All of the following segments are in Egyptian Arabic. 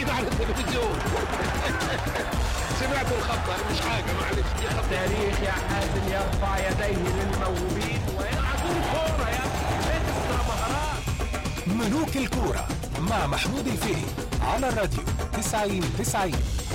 كده على التلفزيون سمعت الخطة مش حاجة معلش دي خطة التاريخ يا حازم يرفع يديه للموهوبين ويلعبون كورة يا اكسترا مهارات ملوك الكورة مع محمود الفقي على الراديو 90 90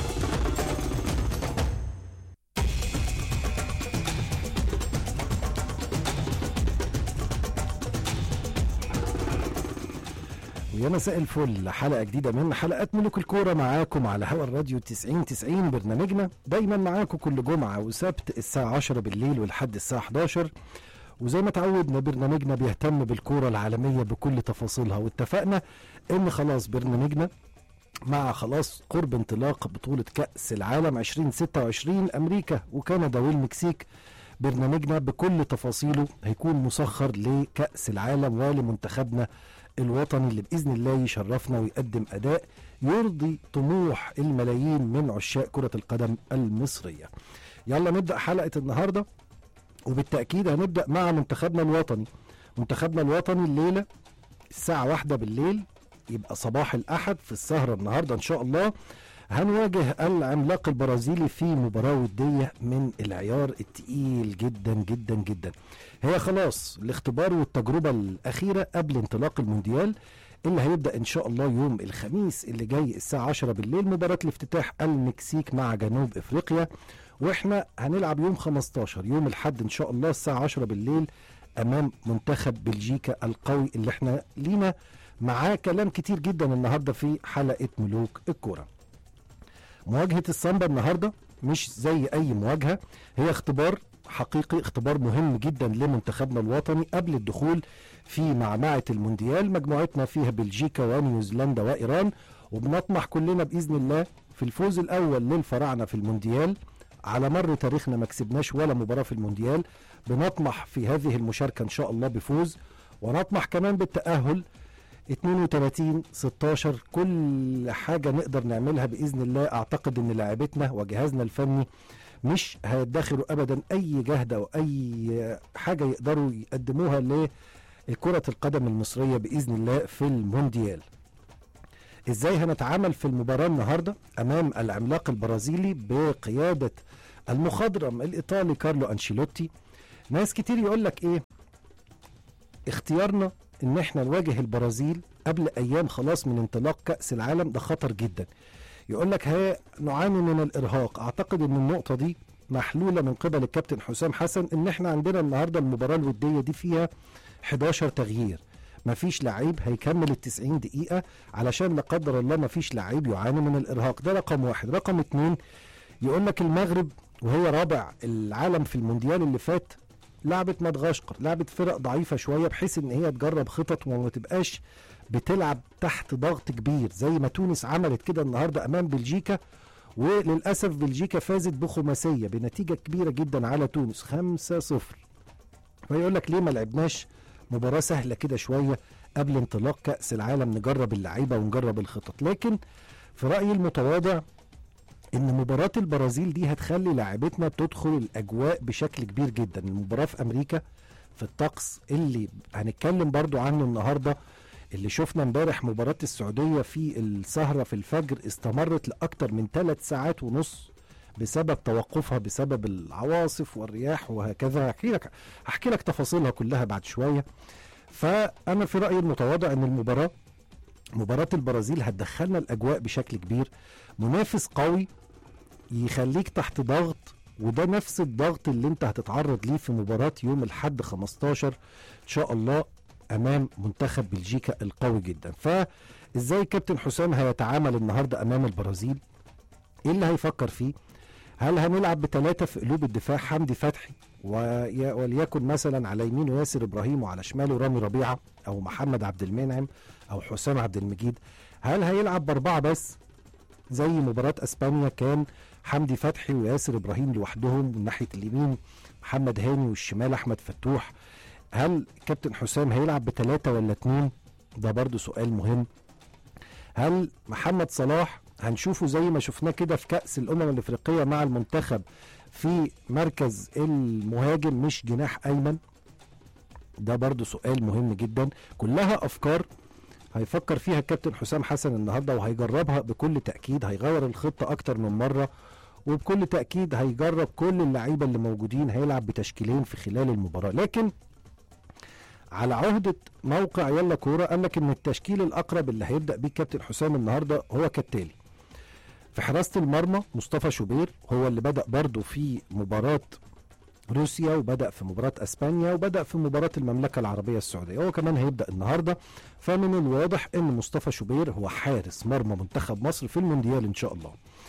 ويا مساء الفل حلقة جديدة من حلقات ملوك الكورة معاكم على هوا الراديو 90 90 برنامجنا دايما معاكم كل جمعة وسبت الساعة 10 بالليل ولحد الساعة 11 وزي ما تعودنا برنامجنا بيهتم بالكورة العالمية بكل تفاصيلها واتفقنا ان خلاص برنامجنا مع خلاص قرب انطلاق بطولة كأس العالم 2026 أمريكا وكندا والمكسيك برنامجنا بكل تفاصيله هيكون مسخر لكأس العالم ولمنتخبنا الوطني اللي بإذن الله يشرفنا ويقدم أداء يرضي طموح الملايين من عشاق كرة القدم المصرية يلا نبدأ حلقة النهاردة وبالتأكيد هنبدأ مع منتخبنا الوطني منتخبنا الوطني الليلة الساعة واحدة بالليل يبقى صباح الأحد في السهرة النهاردة إن شاء الله هنواجه العملاق البرازيلي في مباراة ودية من العيار التقيل جدا جدا جدا هي خلاص الاختبار والتجربة الأخيرة قبل انطلاق المونديال اللي هيبدأ إن شاء الله يوم الخميس اللي جاي الساعة 10 بالليل مباراة الافتتاح المكسيك مع جنوب إفريقيا وإحنا هنلعب يوم 15 يوم الحد إن شاء الله الساعة 10 بالليل أمام منتخب بلجيكا القوي اللي إحنا لينا معاه كلام كتير جدا النهارده في حلقة ملوك الكورة مواجهة السامبا النهارده مش زي أي مواجهة هي اختبار حقيقي اختبار مهم جدا لمنتخبنا الوطني قبل الدخول في معمعة المونديال مجموعتنا فيها بلجيكا ونيوزيلندا وإيران وبنطمح كلنا بإذن الله في الفوز الأول للفراعنة في المونديال على مر تاريخنا ما كسبناش ولا مباراة في المونديال بنطمح في هذه المشاركة إن شاء الله بفوز ونطمح كمان بالتأهل 32 16 كل حاجه نقدر نعملها باذن الله اعتقد ان لاعبتنا وجهازنا الفني مش هيدخروا ابدا اي جهد او اي حاجه يقدروا يقدموها لكره القدم المصريه باذن الله في المونديال ازاي هنتعامل في المباراه النهارده امام العملاق البرازيلي بقياده المخضرم الايطالي كارلو انشيلوتي ناس كتير يقول لك ايه اختيارنا ان احنا نواجه البرازيل قبل ايام خلاص من انطلاق كاس العالم ده خطر جدا يقول لك ها نعاني من الارهاق اعتقد ان النقطه دي محلوله من قبل الكابتن حسام حسن ان احنا عندنا النهارده المباراه الوديه دي فيها 11 تغيير مفيش لعيب هيكمل ال 90 دقيقه علشان لا قدر الله مفيش لعيب يعاني من الارهاق ده رقم واحد رقم اتنين يقول لك المغرب وهي رابع العالم في المونديال اللي فات لعبت مدغشقر لعبت فرق ضعيفة شوية بحيث ان هي تجرب خطط وما تبقاش بتلعب تحت ضغط كبير زي ما تونس عملت كده النهاردة امام بلجيكا وللأسف بلجيكا فازت بخماسية بنتيجة كبيرة جدا على تونس 5-0 فيقول لك ليه ما لعبناش مباراة سهلة كده شوية قبل انطلاق كأس العالم نجرب اللعيبة ونجرب الخطط لكن في رأيي المتواضع ان مباراة البرازيل دي هتخلي لاعبتنا تدخل الاجواء بشكل كبير جدا المباراة في امريكا في الطقس اللي هنتكلم برضو عنه النهاردة اللي شفنا امبارح مباراة السعودية في السهرة في الفجر استمرت لأكتر من ثلاث ساعات ونص بسبب توقفها بسبب العواصف والرياح وهكذا هحكي لك هحكي لك تفاصيلها كلها بعد شوية فأنا في رأيي المتواضع أن المباراة مباراة البرازيل هتدخلنا الأجواء بشكل كبير منافس قوي يخليك تحت ضغط وده نفس الضغط اللي انت هتتعرض ليه في مباراة يوم الحد 15 ان شاء الله امام منتخب بلجيكا القوي جدا فازاي كابتن حسام هيتعامل النهارده امام البرازيل ايه اللي هيفكر فيه هل هنلعب بثلاثة في قلوب الدفاع حمدي فتحي وي- وليكن مثلا على يمينه ياسر ابراهيم وعلى شماله رامي ربيعه او محمد عبد المنعم او حسام عبد المجيد هل هيلعب باربعه بس زي مباراة اسبانيا كان حمدي فتحي وياسر ابراهيم لوحدهم من ناحية اليمين محمد هاني والشمال احمد فتوح هل كابتن حسام هيلعب بثلاثة ولا اتنين ده برضو سؤال مهم هل محمد صلاح هنشوفه زي ما شفناه كده في كأس الأمم الأفريقية مع المنتخب في مركز المهاجم مش جناح أيمن ده برضو سؤال مهم جدا كلها أفكار هيفكر فيها الكابتن حسام حسن النهارده وهيجربها بكل تاكيد هيغير الخطه اكتر من مره وبكل تاكيد هيجرب كل اللعيبه اللي موجودين هيلعب بتشكيلين في خلال المباراه لكن على عهدة موقع يلا كورة قال لك ان التشكيل الاقرب اللي هيبدأ بيه الكابتن حسام النهارده هو كالتالي في حراسة المرمى مصطفى شوبير هو اللي بدأ برضه في مباراة روسيا وبدأ في مباراة اسبانيا وبدأ في مباراة المملكة العربية السعودية هو كمان هيبدأ النهارده فمن الواضح ان مصطفى شوبير هو حارس مرمى منتخب مصر في المونديال ان شاء الله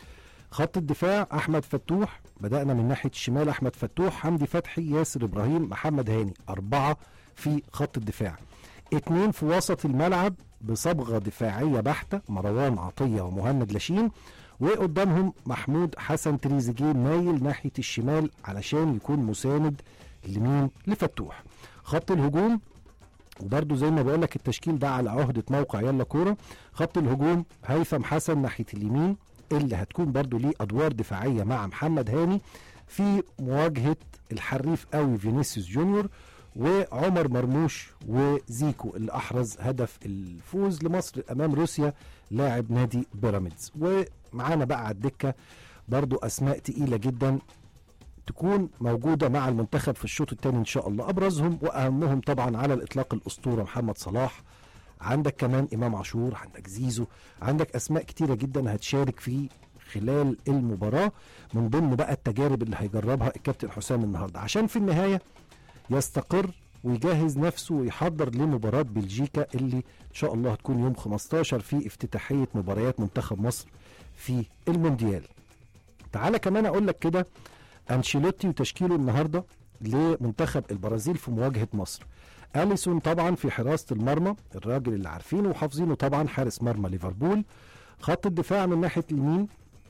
خط الدفاع احمد فتوح بدانا من ناحيه الشمال احمد فتوح حمدي فتحي ياسر ابراهيم محمد هاني اربعه في خط الدفاع اتنين في وسط الملعب بصبغه دفاعيه بحته مروان عطيه ومهند لاشين وقدامهم محمود حسن تريزيجيه مايل ناحيه الشمال علشان يكون مساند لمين لفتوح خط الهجوم وبرده زي ما بقول لك التشكيل ده على عهدة موقع يلا كورة خط الهجوم هيثم حسن ناحية اليمين اللي هتكون برضو ليه ادوار دفاعيه مع محمد هاني في مواجهه الحريف قوي فينيسيوس جونيور وعمر مرموش وزيكو اللي احرز هدف الفوز لمصر امام روسيا لاعب نادي بيراميدز ومعانا بقى على الدكه برضو اسماء تقيله جدا تكون موجوده مع المنتخب في الشوط الثاني ان شاء الله ابرزهم واهمهم طبعا على الاطلاق الاسطوره محمد صلاح عندك كمان امام عاشور عندك زيزو عندك اسماء كتيره جدا هتشارك في خلال المباراه من ضمن بقى التجارب اللي هيجربها الكابتن حسام النهارده عشان في النهايه يستقر ويجهز نفسه ويحضر لمباراه بلجيكا اللي ان شاء الله هتكون يوم 15 في افتتاحيه مباريات منتخب مصر في المونديال. تعالى كمان اقول لك كده انشيلوتي وتشكيله النهارده لمنتخب البرازيل في مواجهه مصر. اليسون طبعا في حراسه المرمى الراجل اللي عارفينه وحافظينه طبعا حارس مرمى ليفربول خط الدفاع من ناحيه اليمين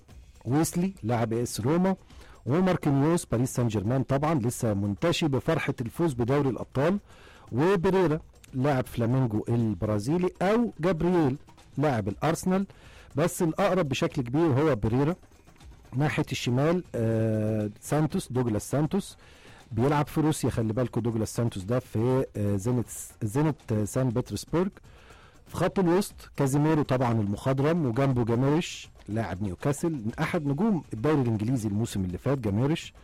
ويسلي لاعب اس روما وماركينيوس باريس سان جيرمان طبعا لسه منتشي بفرحه الفوز بدوري الابطال وبريرا لاعب فلامينجو البرازيلي او جابرييل لاعب الارسنال بس الاقرب بشكل كبير هو بريرا ناحيه الشمال آه سانتوس دوجلاس سانتوس بيلعب في روسيا خلي بالكم دوجلاس سانتوس ده في آه زينت زينت آه سان بطرسبرج في خط الوسط كازيميرو طبعا المخضرم وجنبه جاميرش لاعب نيوكاسل من احد نجوم الدوري الانجليزي الموسم اللي فات جاميرش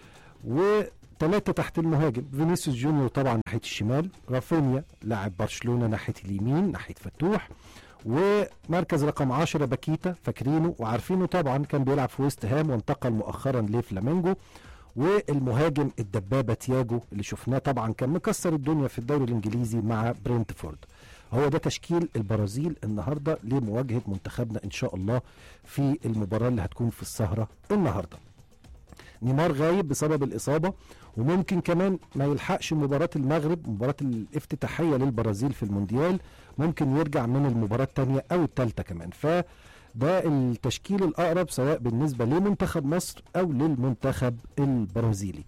وثلاثة تحت المهاجم فينيسيوس جونيور طبعا ناحية الشمال رافينيا لاعب برشلونة ناحية اليمين ناحية فتوح ومركز رقم 10 باكيتا فاكرينه وعارفينه طبعا كان بيلعب في ويست هام وانتقل مؤخرا لفلامينجو والمهاجم الدبابة تياجو اللي شفناه طبعا كان مكسر الدنيا في الدوري الانجليزي مع برينتفورد هو ده تشكيل البرازيل النهارده لمواجهه منتخبنا ان شاء الله في المباراه اللي هتكون في السهره النهارده. نيمار غايب بسبب الاصابه وممكن كمان ما يلحقش مباراه المغرب مباراه الافتتاحيه للبرازيل في المونديال ممكن يرجع من المباراه الثانيه او الثالثه كمان ف ده التشكيل الاقرب سواء بالنسبه لمنتخب مصر او للمنتخب البرازيلي.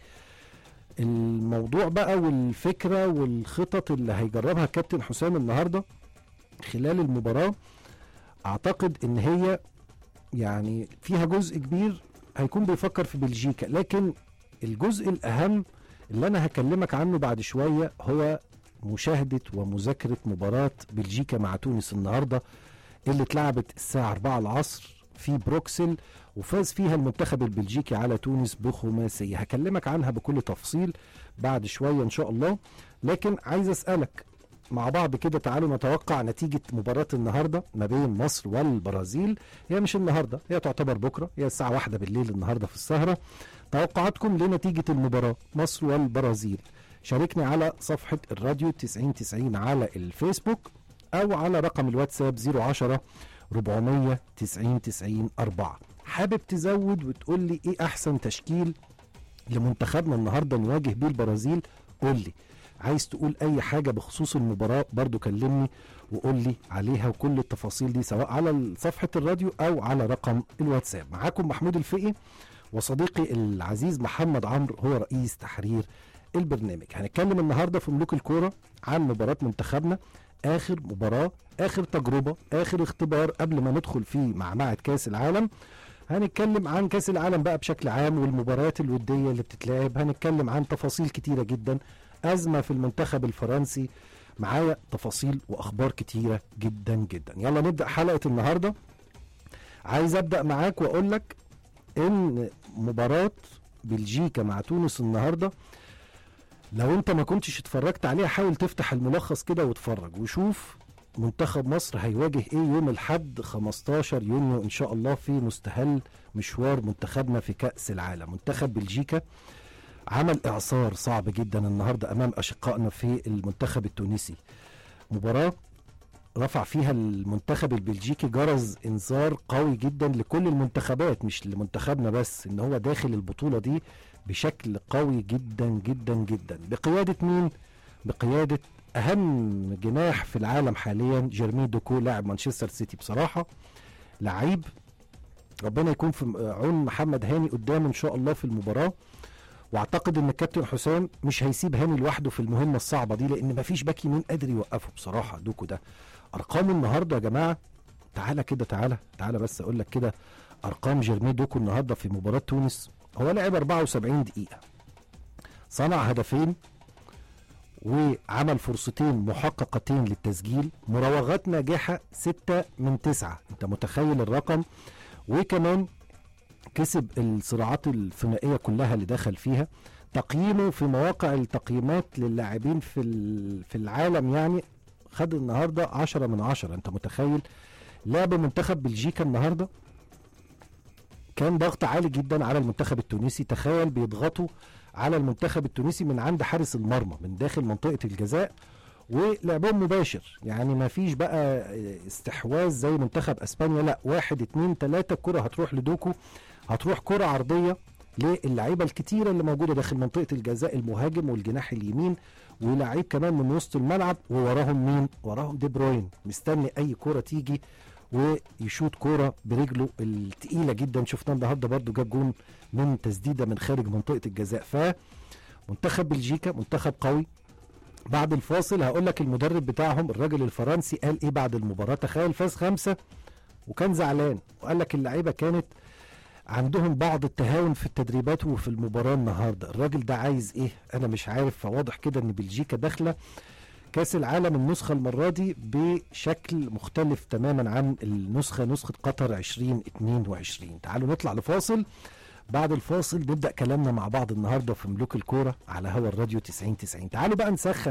الموضوع بقى والفكره والخطط اللي هيجربها كابتن حسام النهارده خلال المباراه اعتقد ان هي يعني فيها جزء كبير هيكون بيفكر في بلجيكا لكن الجزء الاهم اللي انا هكلمك عنه بعد شويه هو مشاهده ومذاكره مباراه بلجيكا مع تونس النهارده اللي اتلعبت الساعه 4 العصر في بروكسل وفاز فيها المنتخب البلجيكي على تونس بخماسيه هكلمك عنها بكل تفصيل بعد شويه ان شاء الله لكن عايز اسالك مع بعض كده تعالوا نتوقع نتيجة مباراة النهاردة ما بين مصر والبرازيل هي مش النهاردة هي تعتبر بكرة هي الساعة واحدة بالليل النهاردة في السهرة توقعاتكم لنتيجة المباراة مصر والبرازيل شاركني على صفحة الراديو 9090 على الفيسبوك أو على رقم الواتساب 010 490 90 4 حابب تزود وتقول لي ايه احسن تشكيل لمنتخبنا النهارده نواجه بيه البرازيل قول لي عايز تقول اي حاجه بخصوص المباراه برضو كلمني وقول لي عليها وكل التفاصيل دي سواء على صفحه الراديو او على رقم الواتساب معاكم محمود الفقي وصديقي العزيز محمد عمرو هو رئيس تحرير البرنامج هنتكلم النهارده في ملوك الكوره عن مباراه منتخبنا اخر مباراه اخر تجربه اخر اختبار قبل ما ندخل في معمعه كاس العالم هنتكلم عن كاس العالم بقى بشكل عام والمباريات الوديه اللي بتتلعب هنتكلم عن تفاصيل كتيره جدا ازمه في المنتخب الفرنسي معايا تفاصيل واخبار كتيره جدا جدا يلا نبدا حلقه النهارده عايز ابدا معاك واقول لك ان مباراه بلجيكا مع تونس النهارده لو انت ما كنتش اتفرجت عليها حاول تفتح الملخص كده واتفرج وشوف منتخب مصر هيواجه ايه يوم الحد 15 يونيو ان شاء الله في مستهل مشوار منتخبنا في كأس العالم منتخب بلجيكا عمل اعصار صعب جدا النهارده امام اشقائنا في المنتخب التونسي مباراه رفع فيها المنتخب البلجيكي جرس انذار قوي جدا لكل المنتخبات مش لمنتخبنا بس ان هو داخل البطوله دي بشكل قوي جدا جدا جدا بقياده مين بقياده اهم جناح في العالم حاليا جيرمي دوكو لاعب مانشستر سيتي بصراحه لعيب ربنا يكون في عون محمد هاني قدام ان شاء الله في المباراه واعتقد ان الكابتن حسام مش هيسيب هاني لوحده في المهمه الصعبه دي لان مفيش باك يمين قادر يوقفه بصراحه دوكو ده ارقامه النهارده يا جماعه تعالى كده تعالى تعالى بس اقول لك كده ارقام جيرمي دوكو النهارده في مباراه تونس هو لعب 74 دقيقه صنع هدفين وعمل فرصتين محققتين للتسجيل مراوغات ناجحه 6 من 9 انت متخيل الرقم وكمان كسب الصراعات الثنائيه كلها اللي دخل فيها تقييمه في مواقع التقييمات للاعبين في ال- في العالم يعني خد النهارده 10 من 10 انت متخيل لعب منتخب بلجيكا النهارده كان ضغط عالي جدا على المنتخب التونسي تخيل بيضغطوا على المنتخب التونسي من عند حارس المرمى من داخل منطقه الجزاء ولعبهم مباشر يعني ما فيش بقى استحواذ زي منتخب اسبانيا لا واحد اتنين تلاته الكره هتروح لدوكو هتروح كره عرضيه للعيبه الكتيره اللي موجوده داخل منطقه الجزاء المهاجم والجناح اليمين ولاعيب كمان من وسط الملعب ووراهم مين؟ وراهم دي بروين مستني اي كره تيجي ويشوط كوره برجله التقيله جدا شفنا النهارده برده جاب جون من تسديده من خارج منطقه الجزاء ف منتخب بلجيكا منتخب قوي بعد الفاصل هقول لك المدرب بتاعهم الراجل الفرنسي قال ايه بعد المباراه تخيل فاز خمسه وكان زعلان وقال لك اللعيبه كانت عندهم بعض التهاون في التدريبات وفي المباراه النهارده الراجل ده عايز ايه انا مش عارف فواضح كده ان بلجيكا داخله كاس العالم النسخه المره دي بشكل مختلف تماما عن النسخه نسخه قطر 2022 تعالوا نطلع لفاصل بعد الفاصل نبدا كلامنا مع بعض النهارده في ملوك الكوره على هوا الراديو 90 90 تعالوا بقى نسخن